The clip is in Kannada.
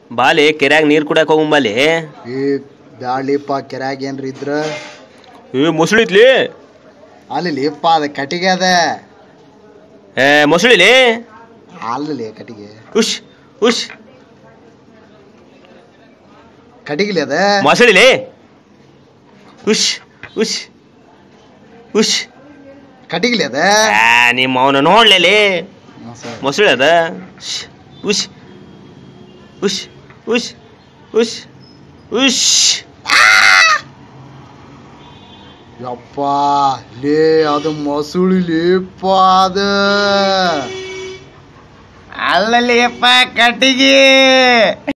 ಬಾಲಿ ಕೆರ್ಯಾಗ ನೀರು ಕುಡಿಯಕ್ಕೆ ಹೋಗಂಬಲ್ಲಿ ಈ ಬ್ಯಾಳಿಪ್ಪ ಕೆರ್ಯಾಗ ಏನ್ರ ಇದ್ರ ಏ ಮೊಸಳಿತ್ಲಿ ಅಲ್ಲಿ ಇಪ್ಪ ಅದ ಕಟ್ಟಿಗೆ ಅದ ಏ ಮೊಸಳಿಲಿ ಅಲ್ಲಿ ಕಟ್ಟಿಗೆ ಉಶ್ ಉಶ್ ಕಟ್ಟಿಗೆಲಿ ಅದ ಮೊಸಳಿಲಿ ಉಶ್ ಉಶ್ ಉಶ್ ಕಟ್ಟಿಗೆಲಿ ಅದ ಆ, ನಿಮ್ಮ ಅವನ ನೋಡ್ಲೇಲಿ ಮೊಸಳೆ ಅದ ಶ್, ಉಶ್ ಉಶ್ ಉಶ್ ಉಶ್ ಉಶ್ ಯಪ್ಪ ಲೇ ಅದು ಮಸುಳಿ ಲೇಪ್ಪ ಅದ ಅಲ್ಲಲ್ಲಿಯಪ್ಪ ಕಟ್ಟಿಗೆ